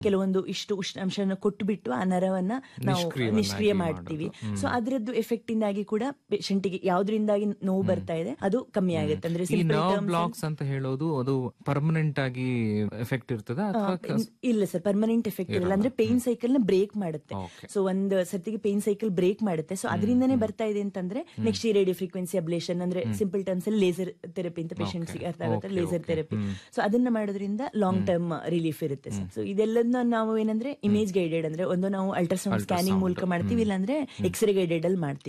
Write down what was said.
ಕೆಲವೊಂದು ಇಷ್ಟು ಉಷ್ಣಾಂಶನ ಕೊಟ್ಟುಬಿಟ್ಟು ಆ ನರವನ್ನ ನಾವು ನಿಷ್ಕ್ರಿಯವನ್ನಾಗಿ ನಿಷ್ಕ್ರಿಯ ಮಾಡ್ತೀವಿ ಸೊ ಅದರದ್ದು ಎಫೆಕ್ಟ್ ಇಂದಾಗಿ ಕೂಡ ಪೇಷಂಟಿಗೆ ಯಾವ್ದ್ರಿಂದಾಗಿ ನೋವು ಬರ್ತಾ ಇದೆ ಅದು ಕಮ್ಮಿ ಆಗುತ್ತೆ ಅಂದ್ರೆ ಈ simple ನರ್ವ್ terms ಬ್ಲಾಕ್ಸ್ ಅಂತ ಹೇಳೋದು ಅದು ಪರ್ಮನೆಂಟ್ ಆಗಿ ಎಫೆಕ್ಟ್ ಇರ್ತದ ಅಥವಾ ಇನ್- ಇಲ್ಲ ಸರ್ ಪರ್ಮನೆಂಟ್ ಎಫೆಕ್ಟ್ ಇರಲ್ಲ ಅಂದ್ರೆ ಪೇನ್ ಸೈಕಲ್ ನ ಬ್ರೇಕ್ ಮಾಡುತ್ತೆ Okay. ಸೊ ಒಂದ್ ಸರ್ತಿಗೆ ಪೇನ್ ಸೈಕಲ್ ಬ್ರೇಕ್ ಮಾಡುತ್ತೆ ಸೊ ಅದರಿಂದನೇ ಬರ್ತಾ ಇದೆ ಅಂತಂದ್ರೆ ನೆಕ್ಸ್ಟ್ ಈ ರೇಡಿಯೋ ಫ್ರೀಕ್ವೆನ್ಸಿ ಅಬ್ಲೇಷನ್ ಅಂದ್ರೆ ಸಿಂಪಲ್ ಟರ್ಮ್ಸ್ ಅಲ್ಲಿ ಲೇಸರ್ ಥೆರಪಿ ಅಂತ ಪೇಷಂಟ್ಸ್ ಅರ್ಥ ಆಗುತ್ತೆ Okay, laser okay. Therapy so ಅದನ್ನ ಮಾಡೋದ್ರಿಂದ ಲಾಂಗ್ ಟರ್ಮ್ ರಿಲೀಫ್ ಇರುತ್ತೆ ಸರ್ ಸೊ ಇದೆಲ್ಲದನ್ನ ನಾವು ಏನಂದ್ರೆ ಇಮೇಜ್ ಗೈಡೆಡ್ ಅಂದ್ರೆ ಒಂದು ನಾವು ಅಲ್ಟ್ರಾಸೌಂಡ್ ಸ್ಕ್ಯಾನಿಂಗ್ ಮೂಲಕ ಮಾಡ್ತೀವಿ ಇಲ್ಲಾಂದ್ರೆ ಎಕ್ಸ್ರೇ ಗೈಡೆಡ್ ಅಲ್ಲಿ ಮಾಡ್ತೀವಿ